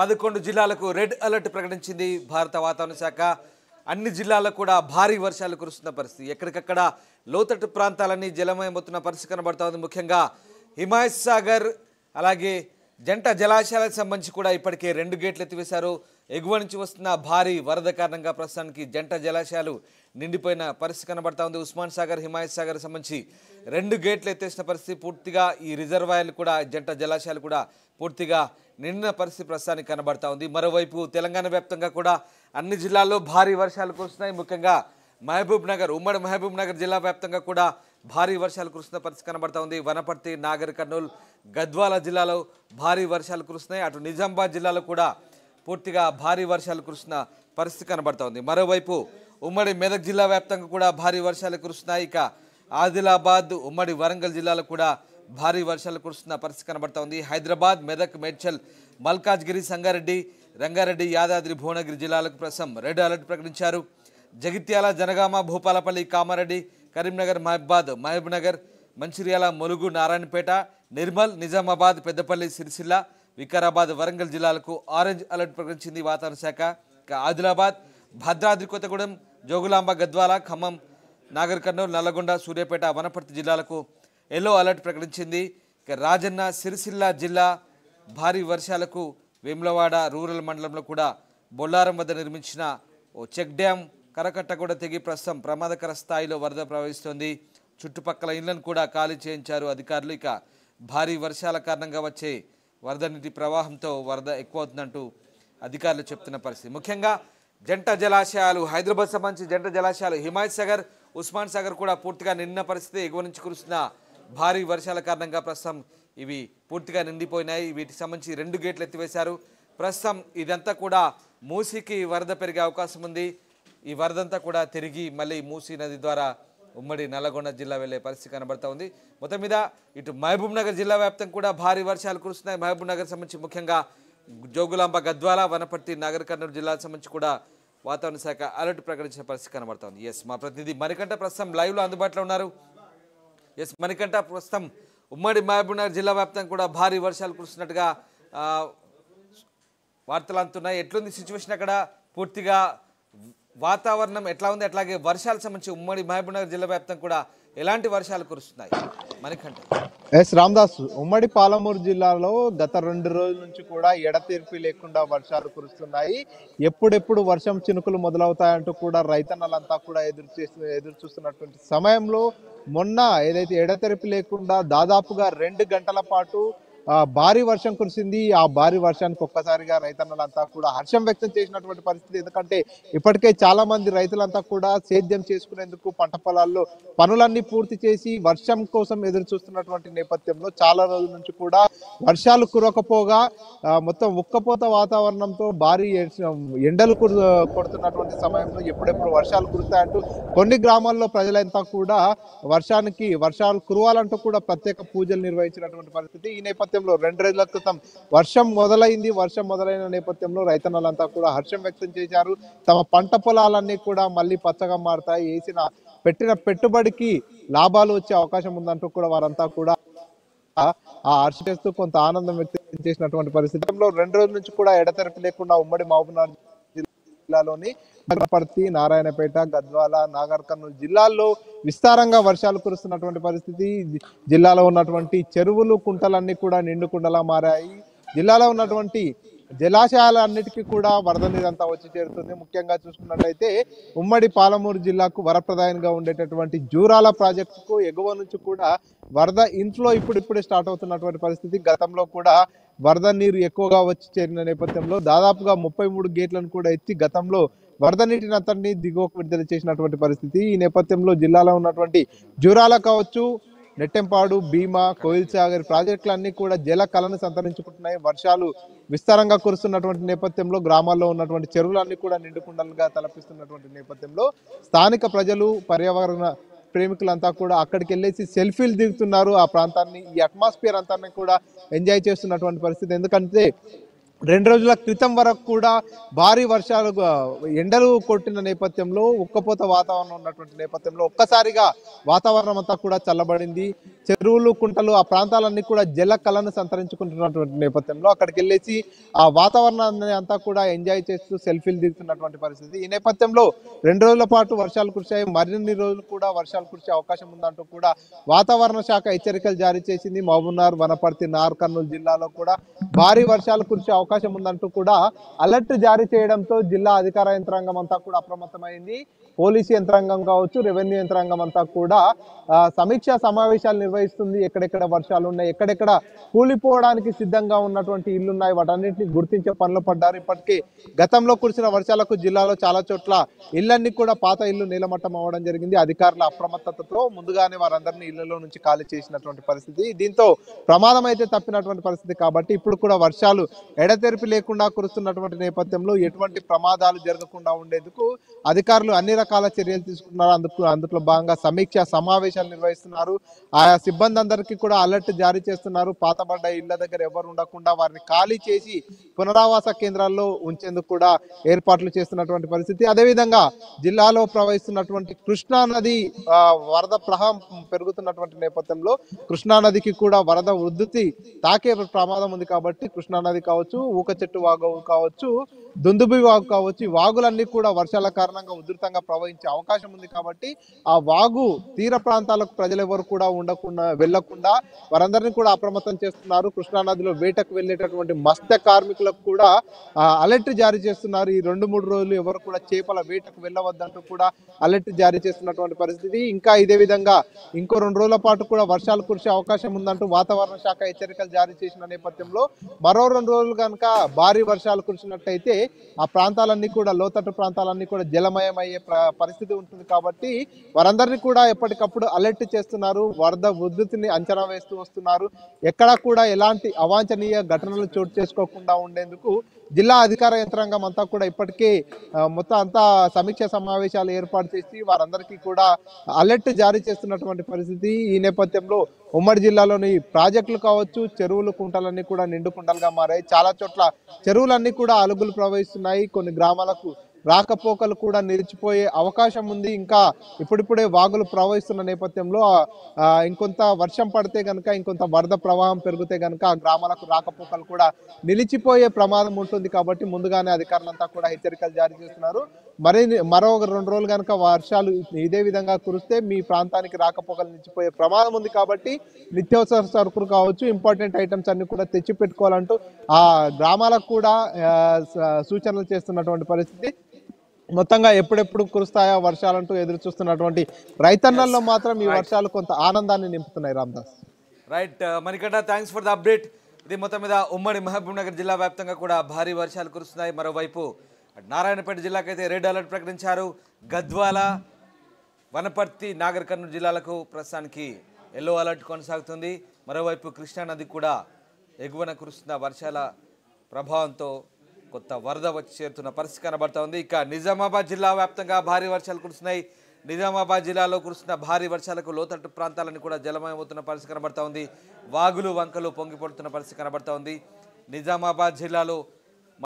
పదకొండు జిల్లాలకు red alert ప్రకటించింది భారత వాతావరణ శాఖ అన్ని జిల్లాల్లో కూడా భారీ వర్షాలు కురుస్తున్న పరిస్థితి ఎక్కడికక్కడ లోతట్టు ప్రాంతాలన్నీ జలమయమవుతున్న పరిస్థితి కనబడతా ఉంది ముఖ్యంగా హిమాయత్ సాగర్ అలాగే జంట జలాశయాలకు సంబంధించి కూడా ఇప్పటికే రెండు గేట్లు ఎత్తివేశారు ఎగువ నుంచి వస్తున్న భారీ వరద కారణంగా ప్రస్తుతానికి జంట జలాశయాలు నిండిపోయిన పరిస్థితి కనబడతా ఉంది ఉస్మాన్ సాగర్ హిమాయత్ సాగర్ సంబంధించి రెండు గేట్లు ఎత్తేసిన పరిస్థితి పూర్తిగా ఈ రిజర్వాయర్లు కూడా జంట జలాశయాలు కూడా పూర్తిగా నిండిన పరిస్థితి ప్రస్తుతానికి కనబడతా ఉంది మరోవైపు తెలంగాణ వ్యాప్తంగా కూడా అన్ని జిల్లాల్లో భారీ వర్షాలు కురుస్తున్నాయి ముఖ్యంగా మహబూబ్ నగర్ ఉమ్మడి మహబూబ్ నగర్ జిల్లా వ్యాప్తంగా కూడా భారీ వర్షాలు కురుస్తున్న పరిస్థితి కనబడతా ఉంది వనపర్తి నాగర్ కర్నూలు గద్వాల జిల్లాలో భారీ వర్షాలు కురుస్తున్నాయి అటు నిజామాబాద్ జిల్లాలో కూడా పూర్తిగా భారీ వర్షాలు కురుస్తున్న పరిస్థితి కనబడతా ఉంది మరోవైపు ఉమ్మడి మెదక్ జిల్లా వ్యాప్తంగా కూడా భారీ వర్షాలు కురుస్తున్నాయి ఇక ఆదిలాబాద్ ఉమ్మడి వరంగల్ జిల్లాలో కూడా భారీ వర్షాలు కురుస్తున్న పరిస్థితి కనబడతా ఉంది హైదరాబాద్ మెదక్ మేడ్చల్ మల్కాజ్గిరి సంగారెడ్డి రంగారెడ్డి యాదాద్రి భువనగిరి జిల్లాలకు ప్రస్తుతం రెడ్ అలర్ట్ ప్రకటించారు జగిత్యాల జనగామ భూపాలపల్లి కామారెడ్డి కరీంనగర్ మహబాద్ మహబూబ్ నగర్ మంచిర్యాల ములుగు నారాయణపేట నిర్మల్ నిజామాబాద్ పెద్దపల్లి సిరిసిల్ల వికారాబాద్ వరంగల్ జిల్లాలకు ఆరెంజ్ అలర్ట్ ప్రకటించింది వాతావరణ శాఖ ఇక ఆదిలాబాద్ భద్రాద్రి కొత్తగూడెం జోగులాంబ గద్వాల ఖమ్మం నాగర్ కర్నూలు నల్లగొండ సూర్యాపేట వనపర్తి జిల్లాలకు ఎల్లో అలర్ట్ ప్రకటించింది ఇక రాజన్న సిరిసిల్ల జిల్లా భారీ వర్షాలకు వేములవాడ రూరల్ మండలంలో కూడా బొల్లారం వద్ద నిర్మించిన ఓ చెక్ డ్యామ్ కరకట్ట కూడా తెగి ప్రస్తుతం ప్రమాదకర స్థాయిలో వరద ప్రవహిస్తోంది చుట్టుపక్కల ఇళ్లను కూడా ఖాళీ చేయించారు అధికారులు ఇక భారీ వర్షాల కారణంగా వచ్చే వరద నీటి ప్రవాహంతో వరద ఎక్కువ అవుతుందంటూ అధికారులు చెప్తున్న పరిస్థితి ముఖ్యంగా జంట జలాశయాలు హైదరాబాద్ సంబంధించి జంట జలాశయాలు హిమాయత్ సాగర్ ఉస్మాన్ సాగర్ కూడా పూర్తిగా నిండిన పరిస్థితి ఎగువ నుంచి కురుస్తున్న భారీ వర్షాల కారణంగా ప్రస్తుతం ఇవి పూర్తిగా నిండిపోయినాయి వీటికి సంబంధించి రెండు గేట్లు ఎత్తివేశారు ప్రస్తుతం ఇదంతా కూడా మూసీకి వరద పెరిగే అవకాశం ఉంది ఈ వరదంతా కూడా తిరిగి మళ్ళీ మూసీ నది ద్వారా ఉమ్మడి నల్లగొండ జిల్లా వెళ్ళే పరిస్థితి కనబడతా ఉంది మొత్తం మీద ఇటు మహబూబ్ నగర్ జిల్లా వ్యాప్తం కూడా భారీ వర్షాలు కురుస్తున్నాయి మహబూబ్ నగర్ సంబంధించి ముఖ్యంగా జోగులాంబ గద్వాల వనపర్తి నాగర్ కర్నూలు జిల్లాకు సంబంధించి కూడా వాతావరణ శాఖ అలర్ట్ ప్రకటించిన పరిస్థితి కనబడతా ఉంది ఎస్ మా ప్రతినిధి మణికంఠ ప్రస్తుతం లైవ్లో అందుబాటులో ఉన్నారు ఎస్ మణికంఠ ప్రస్తుతం ఉమ్మడి మహబూబ్నగర్ జిల్లా వ్యాప్తంగా కూడా భారీ వర్షాలు కురుస్తున్నట్టుగా ఆ, వార్తలు అందుతున్నాయి ఎట్లుంది సిచ్యువేషన్ అక్కడ పూర్తిగా వాతావరణం ఎట్లా ఉంది అట్లాగే వర్షాలకు సంబంధించి ఉమ్మడి మహబూబ్నగర్ జిల్లా వ్యాప్తంగా కూడా ఎలాంటి వర్షాలు కురుస్తున్నాయి మణికంఠ ఎస్ రామ్దాస్ ఉమ్మడి పాలమూరు జిల్లాలో గత రెండు రోజుల నుంచి కూడా ఎడతెరిపి లేకుండా వర్షాలు కురుస్తున్నాయి ఎప్పుడెప్పుడు వర్షం చినుకులు మొదలవుతాయంటూ కూడా రైతన్నలంతా కూడా ఎదురు చేస్తూ ఎదురు చూస్తున్నటువంటి సమయంలో మొన్న ఏదైతే ఎడతెరిపి లేకుండా దాదాపుగా రెండు గంటల పాటు ఆ, భారీ వర్షం కురిసింది ఆ భారీ వర్షానికి ఒక్కసారిగా రైతన్నలంతా కూడా హర్షం వ్యక్తం చేసినటువంటి పరిస్థితి ఎందుకంటే ఇప్పటికే చాలా మంది రైతులంతా కూడా సేద్యం చేసుకునేందుకు పంట పొలాల్లో పనులన్నీ పూర్తి చేసి వర్షం కోసం ఎదురు చూస్తున్నటువంటి నేపథ్యంలో చాలా రోజుల నుంచి కూడా వర్షాలు కురవకపోగా ఆ, మొత్తం ఉక్కపోత వాతావరణంతో భారీ ఎ- ఎండలు కురు కొడుతున్నటువంటి సమయంలో ఎప్పుడెప్పుడు వర్షాలు కురుస్తాయంటూ కొన్ని గ్రామాల్లో ప్రజలంతా కూడా వర్షానికి వర్షాలు కురవాలంటూ కూడా ప్రత్యేక పూజలు నిర్వహించినటువంటి పరిస్థితి ఈ నేపథ్యంలో రెండు రోజుల క్రితం వర్షం మొదలైంది వర్షం మొదలైన నేపథ్యంలో రైతన్నలంతా కూడా హర్షం వ్యక్తం చేశారు తమ పంట పొలాలన్నీ కూడా మళ్ళీ పచ్చగా మారుతాయి వేసిన పెట్టిన పెట్టుబడికి లాభాలు వచ్చే అవకాశం ఉందంటూ కూడా వారంతా కూడా ఆ హర్ష చేస్తూ కొంత ఆనందం వ్యక్తం చేసినటువంటి పరిస్థితిలో రెండు రోజుల నుంచి కూడా ఎడతెరపి లేకుండా ఉమ్మడి మహబూబ్నగర్ జిల్లాలోని నగరపర్తి నారాయణపేట గద్వాల నాగర్ కర్నూలు జిల్లాల్లో విస్తారంగా వర్షాలు కురుస్తున్నటువంటి పరిస్థితి జి- జిల్లాలో ఉన్నటువంటి చెరువులు కుంటలన్నీ కూడా నిండు కుండలా మారాయి జిల్లాలో ఉన్నటువంటి జలాశయాలన్నిటికీ కూడా వరద నీరంతా వచ్చి చేరుతుంది ముఖ్యంగా చూసుకున్నట్లయితే ఉమ్మడి పాలమూరు జిల్లాకు వరప్రదాయంగా ఉండేటటువంటి జూరాల ప్రాజెక్టుకు ఎగువ నుంచి కూడా వరద ఇన్ఫ్లో ఇప్పుడిప్పుడే స్టార్ట్ అవుతున్నటువంటి పరిస్థితి గతంలో కూడా వరద నీరు ఎక్కువగా వచ్చి చేరిన నేపథ్యంలో దాదాపుగా ముప్పై మూడు గేట్లను కూడా ఎత్తి గతంలో వరద నీటిని అంతటినీ దిగువకు విడుదల చేసినటువంటి పరిస్థితి ఈ నేపథ్యంలో జిల్లాలో ఉన్నటువంటి జూరాల కావచ్చు నెట్టెంపాడు భీమా కోయిల్ సాగర్ ప్రాజెక్టులన్నీ కూడా జల కళను సంతరించుకుంటున్నాయి వర్షాలు విస్తారంగా కురుస్తున్నటువంటి నేపథ్యంలో గ్రామాల్లో ఉన్నటువంటి చెరువులన్నీ కూడా నిండుకుండలుగా తలపిస్తున్నటువంటి నేపథ్యంలో స్థానిక ప్రజలు పర్యావరణ ప్రేమికులంతా కూడా అక్కడికి వెళ్ళేసి సెల్ఫీలు దిగుతున్నారు ఆ ప్రాంతాన్ని ఈ అట్మాస్ఫియర్ అంతా కూడా ఎంజాయ్ చేస్తున్నటువంటి పరిస్థితి ఎందుకంటే రెండు రోజుల క్రితం వరకు కూడా భారీ వర్షాలు ఆ, ఎండలు కొట్టిన నేపథ్యంలో ఉక్కపోత వాతావరణం ఉన్నటువంటి నేపథ్యంలో ఒక్కసారిగా వాతావరణం అంతా కూడా చల్లబడింది చెరువులు కుంటలు ఆ ప్రాంతాలన్నీ కూడా జల కళను సంతరించుకుంటున్నటువంటి నేపథ్యంలో అక్కడికి వెళ్ళేసి ఆ వాతావరణాన్ని అంతా కూడా ఎంజాయ్ చేస్తూ సెల్ఫీలు దిగుతున్నటువంటి పరిస్థితి ఈ నేపథ్యంలో రెండు రోజుల పాటు వర్షాలు కురిశాయి మరిన్ని రోజులు కూడా వర్షాలు కురిసే అవకాశం ఉందంటూ కూడా వాతావరణ శాఖ హెచ్చరికలు జారీ చేసింది మహబూబ్నగర్ వనపర్తి నార్ కర్నూలు జిల్లాలో కూడా భారీ వర్షాలు కురిసే అవకాశం ఉందంటూ కూడా అలర్ట్ జారీ చేయడంతో జిల్లా అధికార యంత్రాంగం అంతా కూడా అప్రమత్తమైంది పోలీసు యంత్రాంగం కావచ్చు రెవెన్యూ యంత్రాంగం అంతా కూడా ఆ, సమీక్షా సమావేశాలు నిర్వహిస్తుంది ఎక్కడెక్కడ వర్షాలు ఉన్నాయి ఎక్కడెక్కడ కూలిపోవడానికి సిద్ధంగా ఉన్నటువంటి ఇల్లు ఉన్నాయి వాటన్నిటిని గుర్తించే పనిలో పడ్డారు ఇప్పటికీ గతంలో కురిసిన వర్షాలకు జిల్లాలో చాలా చోట్ల ఇళ్ళన్నీ కూడా పాత ఇల్లు నీలమట్టం అవ్వడం జరిగింది అధికారుల అప్రమత్తతతో ముందుగానే వారందరినీ ఇళ్లలో నుంచి ఖాళీ చేసినటువంటి పరిస్థితి దీంతో ప్రమాదం అయితే తప్పినటువంటి పరిస్థితి కాబట్టి ఇప్పుడు కూడా వర్షాలు ఎడతెరిపి లేకుండా కురుస్తున్నటువంటి నేపథ్యంలో ఎటువంటి ప్రమాదాలు జరగకుండా ఉండేందుకు అధికారులు అన్ని రకాల చర్యలు తీసుకున్నారు అందుకు అందులో భాగంగా సమీక్ష సమావేశాలు నిర్వహిస్తున్నారు ఆయా సిబ్బంది అందరికీ కూడా అలర్ట్ జారీ చేస్తున్నారు పాతబడ్డ ఇళ్ల దగ్గర ఎవరు ఉండకుండా వారిని ఖాళీ చేసి పునరావాస కేంద్రాల్లో ఉంచేందుకు కూడా ఏర్పాట్లు చేస్తున్నటువంటి పరిస్థితి అదేవిధంగా జిల్లాలో ప్రవహిస్తున్నటువంటి కృష్ణా నది ఆ, వరద ప్రవాహం పెరుగుతున్నటువంటి నేపథ్యంలో కృష్ణా నదికి కూడా వరద ఉధృతి తాకే ప్రమాదం ఉంది కాబట్టి కృష్ణా నది కావచ్చు ఊక చెట్టు వాగు కావచ్చు దుందుబి వాగు కావచ్చు ఈ వాగులన్నీ కూడా వర్షాల కారణంగా ఉధృతంగా ప్రవహించే అవకాశం ఉంది కాబట్టి ఆ వాగు తీర ప్రాంతాలకు ప్రజలు ఎవరు కూడా ఉండకుండా వెళ్లకుండా వారందరినీ కూడా అప్రమత్తం చేస్తున్నారు కృష్ణా నదిలో వేటకు వెళ్ళేటటువంటి మత్స్య కార్మికులకు కూడా ఆ, అలర్ట్ జారీ చేస్తున్నారు ఈ రెండు మూడు రోజులు ఎవరు కూడా చేపల వేటకు వెళ్ళవద్దంటూ కూడా అలర్ట్ జారీ చేస్తున్నటువంటి పరిస్థితి ఇంకా ఇదే విధంగా ఇంకో రెండు రోజుల పాటు కూడా వర్షాలు కురిసే అవకాశం ఉందంటూ వాతావరణ శాఖ హెచ్చరికలు జారీ చేసిన నేపథ్యంలో మరో రెండు రోజులు కనుక భారీ వర్షాలు కురిసినట్టయితే ఆ ప్రాంతాలన్నీ కూడా లోతట్టు ప్రాంతాలన్నీ కూడా జలమయం అయ్యే ప్ర- పరిస్థితి ఉంటుంది కాబట్టి వారందరినీ కూడా ఎప్పటికప్పుడు అలర్ట్ చేస్తున్నారు వరద ఉధృతిని అంచనా వేస్తూ వస్తున్నారు ఎక్కడా కూడా ఎలాంటి అవాంఛనీయ ఘటనలు చోటు చేసుకోకుండా ఉండేందుకు జిల్లా అధికార యంత్రాంగం అంతా కూడా ఇప్పటికే ఆ, మొత్తం అంతా సమీక్ష సమావేశాలు ఏర్పాటు చేసి వారందరికీ కూడా అలర్ట్ జారీ చేస్తున్నటువంటి పరిస్థితి ఈ నేపథ్యంలో ఉమ్మడి జిల్లాలోని ప్రాజెక్టులు కావచ్చు చెరువులు కుంటలన్నీ కూడా నిండు కుంటలుగా మారాయి చాలా చోట్ల చెరువులన్నీ కూడా అలుగులు ప్రవహిస్తున్నాయి కొన్ని గ్రామాలకు రాకపోకలు కూడా నిలిచిపోయే అవకాశం ఉంది ఇంకా ఇప్పుడిప్పుడే వాగులు ప్రవహిస్తున్న నేపథ్యంలో ఆ, ఇంకొంత వర్షం పడితే గనుక ఇంకొంత వరద ప్రవాహం పెరిగితే గనుక ఆ గ్రామాలకు రాకపోకలు కూడా నిలిచిపోయే ప్రమాదం ఉంటుంది కాబట్టి ముందుగానే అధికారులంతా కూడా హెచ్చరికలు జారీ చేస్తున్నారు మరి మరో ఒక రెండు రోజులు కనుక వర్షాలు ఇదే విధంగా కురిస్తే మీ ప్రాంతానికి రాకపోకలు నిలిచిపోయే ప్రమాదం ఉంది కాబట్టి నిత్యావసర సరుకులు కావచ్చు ఇంపార్టెంట్ ఐటమ్స్ అన్ని కూడా తెచ్చి పెట్టుకోవాలంటూ ఆ గ్రామాలకు కూడా ఆ, స- సూచనలు చేస్తున్నటువంటి పరిస్థితి మొత్తంగా ఎప్పుడెప్పుడు కురుస్తాయా వర్షాలంటూ ఎదురు చూస్తున్నటువంటి రైతన్నల్లో మాత్రం ఈ వర్షాలు కొంత ఆనందాన్ని నింపుతున్నాయి Ramdas right Manikanta thanks for the update ఇది మొత్తం మీద ఉమ్మడి మహబూబ్ నగర్ జిల్లా వ్యాప్తంగా కూడా భారీ వర్షాలు కురుస్తున్నాయి మరోవైపు అటు నారాయణపేట జిల్లాకైతే రెడ్ అలర్ట్ ప్రకటించారు గద్వాల వనపర్తి నాగర్ కర్నూలు జిల్లాలకు ప్రస్తుతానికి ఎల్లో అలర్ట్ కొనసాగుతుంది మరోవైపు కృష్ణా నది కూడా ఎగువన కురుస్తున్న వర్షాల ప్రభావంతో కొత్త వరద వచ్చి చేరుతున్న పరిస్థితి కనబడతా ఉంది ఇక నిజామాబాద్ జిల్లా వ్యాప్తంగా భారీ వర్షాలు కురుస్తున్నాయి నిజామాబాద్ జిల్లాలో కురుస్తున్న భారీ వర్షాలకు లోతట్టు ప్రాంతాలను కూడా జలమయమవుతున్న పరిస్థితి కనబడతా ఉంది వాగులు వంకలు పొంగిపడుతున్న పరిస్థితి కనబడతా ఉంది నిజామాబాద్ జిల్లాలో